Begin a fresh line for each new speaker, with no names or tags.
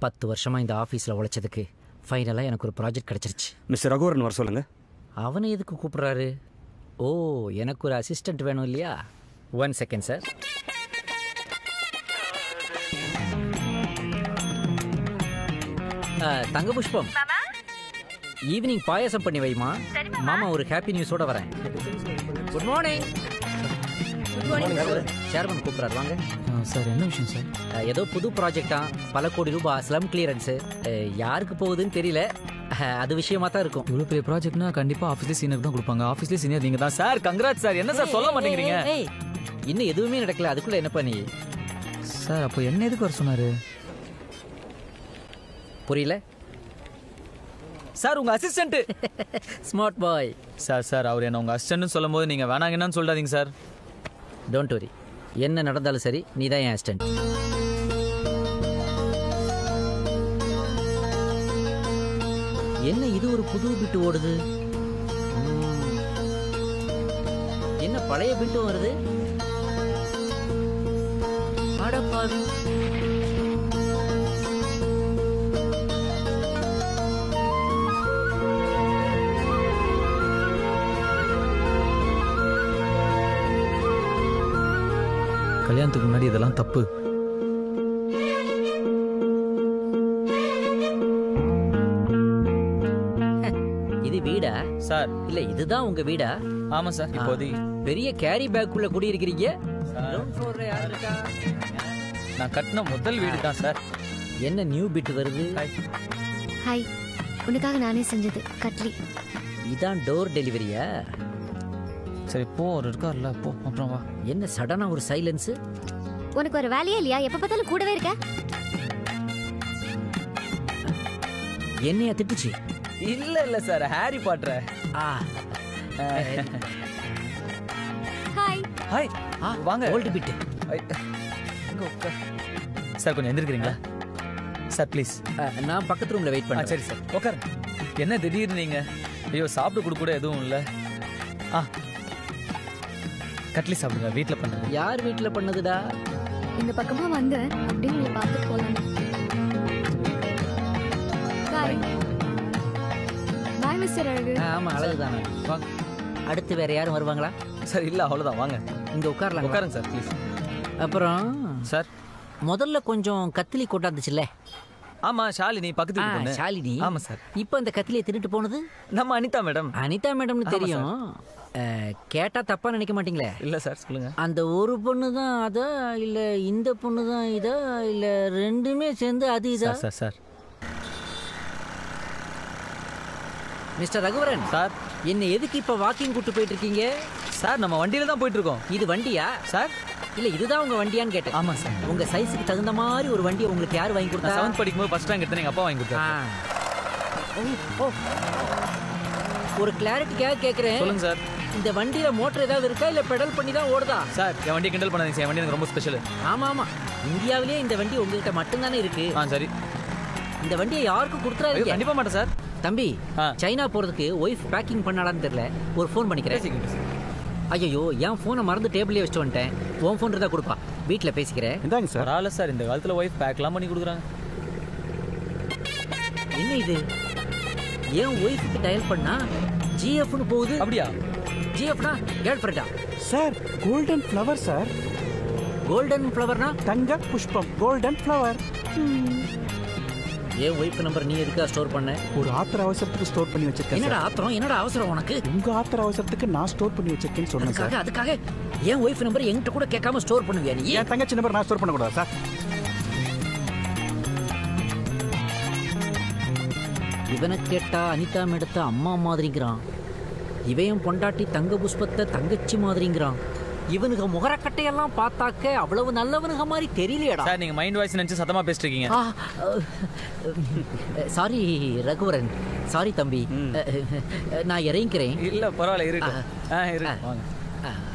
பத்து வருஷமா இந்த ஆஃபீஸில் உழைச்சதுக்கு ஃபைனலாக எனக்கு ஒரு ப்ராஜெக்ட் கிடச்சிருச்சு
மிஸ்டர் ரகுவரன் வர சொல்லுங்க
அவனை எதுக்கு கூப்பிட்றாரு ஓ எனக்கு ஒரு அசிஸ்டன்ட் வேணும் இல்லையா ஒன் செகண்ட் சார் தங்க புஷ்பம் ஈவினிங் பாயாசம் பண்ணி வைமா மாமா ஒரு ஹாப்பி நியூஸோட வரேன் good morning good morning chairman கூப்பிட்றாரு வாங்க
சார் என்ன விஷயம் சார்
அஹ், ஏதோ புது ப்ராஜெக்டா பல கோடி ரூபாய் ஸ்லம் கிளியரன்ஸு யாருக்கு போகுதுன்னு தெரியல அஹ், அது விஷயமா தான் இருக்கும்
இவ்வளோ பெரிய ப்ராஜெக்ட்னா கண்டிப்பா ஆஃபீஸ்லேயே சீனியர் தான் கொடுப்பாங்க ஆஃபீஸ்லேயே சீனியர் நீங்க தான் சார் கங்க்ராட் சார் என்ன சார் சொல்ல மாட்டேங்கிறீங்க
ஏய், ஏய், இன்னும் எதுவுமே நடக்கல அதுக்குள்ள என்ன பண்ணி
சார் அப்போ என்ன எதுக்கு வர சொன்னாரு
புரியல
சார் உங்க assistant
smart boy
sir sir அவர் என்ன உங்க அசிஸ்டன்ட்னு சொல்லும் போது நீங்க வேணாங்கன்னு சொல்லாதீங்க சார்
டோன்ட் வரி என்ன நடந்தாலும் சரி நீ தான் என் அசிஸ்டன்ட் என்ன இது ஒரு புது பிட்டு ஓடுது ம். என்ன பழைய பிட்டும் வருது அடப்பாவி
கல்யாணத்துக்கு முன்னாடி இதெல்லாம் தப்பு
இது வீடா
சார்
இல்ல இதுதான் உங்க வீடா
ஆமா சார் இப்போதைக்கு
பெரிய கேரி பேக் குள்ள குடியிருக்கிறீங்க
சார்.
Ground floorல யார் இருக்கா?
நான் கட்டின முதல் வீடு தான் சார்
என்ன நியூ பிட் வருது
ஹாய் உனக்காக நானே செஞ்சது கட்லி
இதான் டோர் டெலிவரியா
சரி போ ஒரு இருக்கார்ல போ அப்புறம் வா
என்ன சடனா ஒரு சைலன்ஸ்
உனக்கு ஒரு வேலையே இல்லையா எப்ப பார்த்தாலும் கூடவே இருக்க
என்னையா திட்டுச்சு
இல்ல இல்ல சார் ஹாரி பாட்ற
ஆ
ஹாய்
ஹாய்
ஆ
வாங்க.
ஓல்டு பிட்
ஐ, எங்க உட்கார் சார் கொஞ்சம் எந்திருக்கிறீங்களா சார் ப்ளீஸ்
நான் பக்கத்து ரூம்ல வெயிட்
ஆ
பண்ணேன்
சரி சார் உட்கார் என்ன திடீர்னு நீங்க ஐயோ சாப்பிட்டு கொடுக்க கூட எதுவும் இல்ல ஆ கட்லி சாப்பிடுங்க வீட்ல பண்ணுங்க
யார் வீட்ல பண்ணதுடா
இந்த பக்கமா வந்து அப்படியே உங்களை பார்த்து போலாம் பாய் பாய் மிஸ்டர் அழகு
ஆ, ஆமா அழகுதானே
வாங்க
அடுத்து வேற யாரும் வருவாங்களா
சார் இல்ல அவ்வளவுதான் வாங்க
இங்க உட்காரலாம்
உட்காருங்க சார் ப்ளீஸ்
அப்புறம்
சார்
முதல்ல கொஞ்சம் கத்திலி கொண்டாந்துச்சுல்ல
ஆமா ஷாலினி பக்கத்து
ஆ,
வீட்டு பொண்ணு
ஷாலினி
ஆமா சார்
இப்போ அந்த கத்திலியை தின்னுட்டு போனது
நம்ம அனிதா மேடம்
அனிதா மேடம்னு
ஆமா,
தெரியும் அஹ், கேட்டா தப்பா நினைக்க மாட்டீங்களே
இல்ல சார் சொல்லுங்க
அந்த ஒரு பொண்ணு தான் அதா இல்ல இந்த பொண்ணு தான் இதா இல்ல ரெண்டுமே சேர்ந்து அது இதா
sir sir sir
mister Raghuvaran
sir
என்ன எதுக்கு இப்ப வாக்கிங் கூட்டு போயிட்டு இருக்கீங்க
சார் நம்ம வண்டியில தான் போயிட்டு இருக்கோம்
இது வண்டியா
சார்
இல்ல இதுதான் உங்க வண்டியான்னு கேட்டேன்
ஆமா சார்
உங்க சைஸுக்கு தகுந்த மாதிரி ஒரு வண்டியை உங்களுக்கு யார் வாங்கி
நான்
கொடுத்தா
செவன்த் படிக்கும்போது ஃபர்ஸ்ட் ரேங்க் எடுத்தேன் எங்க அப்பா வாங்கி
ஆ.
கொடுத்தாரு
ஓ, ஓ. ஒரு கிளாரிட்டிக்காக கேக்குறேன்
சொல்லுங்க சார்
இந்த வண்டியில மோட்டர் ஏதாவது இருக்கா இல்ல பெடல் பண்ணி தான் ஓடுதா
சார் என் வண்டியை கிண்டல் பண்ணாதீங்க சார் என் வண்டி எனக்கு ரொம்ப ஸ்பெஷல்
ஆமா ஆமா இந்தியாவிலேயே இந்த வண்டி உங்ககிட்ட மட்டும்தானே இருக்கு
ஆ சரி
இந்த வண்டியை யாருக்கும்
ஐயோ,
கொடுத்துறாதீங்க
கண்டிப்பா மாட்டேன் சார்
தம்பி
ஆ.
சைனா போறதுக்கு ஒய்ஃப் பேக்கிங் பண்ணாலான்னு தெரியல ஒரு ஃபோன் பண்ணிக்கிறேன்
பேசிக்கிங்க சார்.
ஐயோ என் ஃபோனை மறந்து டேபிளே வச்சுட்டு வந்துட்டேன் உன் ஃபோன் இருந்தா கொடுப்பா வீட்டில் பேசிக்கிறேன்
இந்தாங்க சார்
பரவாயில்ல சார் இந்த காலத்துல ஒய்ஃப் பேக்லாம் பண்ணி கொடுக்குறாங்க
என்ன இது ஏன் ஒய்ஃபுக்கு டயல் பண்ணா ஜிஎஃப்னு போகுது
அப்படியா
ஜிஎஃப்னா கேர்ள் ஃப்ரெண்டா
sir golden flower sir
golden ஃப்ளவர்னா
தங்க புஷ்பம் கோல்டன் ஃப்ளவர்
ஏன் ஒய்ஃப் நம்பர் நீ எதுக்கா ஸ்டோர் பண்ண
ஒரு ஆத்திர அவசரத்துக்கு ஸ்டோர் பண்ணி வச்சிருக்கேன்
என்னடா
சார்
ஆத்திரம் என்னடா அவசரம் உனக்கு
உங்க ஆத்திர அவசரத்துக்கு நான் ஸ்டோர் பண்ணி வச்சிருக்கேன்னு சொன்னேன்
அதுக்காக
சார்
அதுக்காக ஏன் ஒய்ஃப் நம்பர் என்கிட்ட கூட கேட்காம ஸ்டோர் பண்ணுவியா நீ
என் தங்கச்சி நம்பர் நான் ஸ்டோர் பண்ணக்கூடாது சார்
இவனை கேட்டா அனிதா மேடத்த அம்மா மாதிரிங்கிறான் இவன் பொண்டாட்டி தங்க புஷ்பத்தை தங்கச்சி மாதிரிங்கிறான் இவனுக முகரக்கட்டையெல்லாம் பார்த்தாக்க அவ்வளவு நல்லவனுக மாதிரி தெரியலையடா
சார் நீங்க மைண்ட் வாய்ஸ் நினைச்சு சத்தமா பேசிட்டு இருக்கீங்க
சாரி ரகுவரன் சாரி தம்பி நான் இறங்கிக்கிறேன்
இல்ல பரவாயில்ல இருக்கு ஆ இருக்கு
ஆ.
வாங்க
ஆ,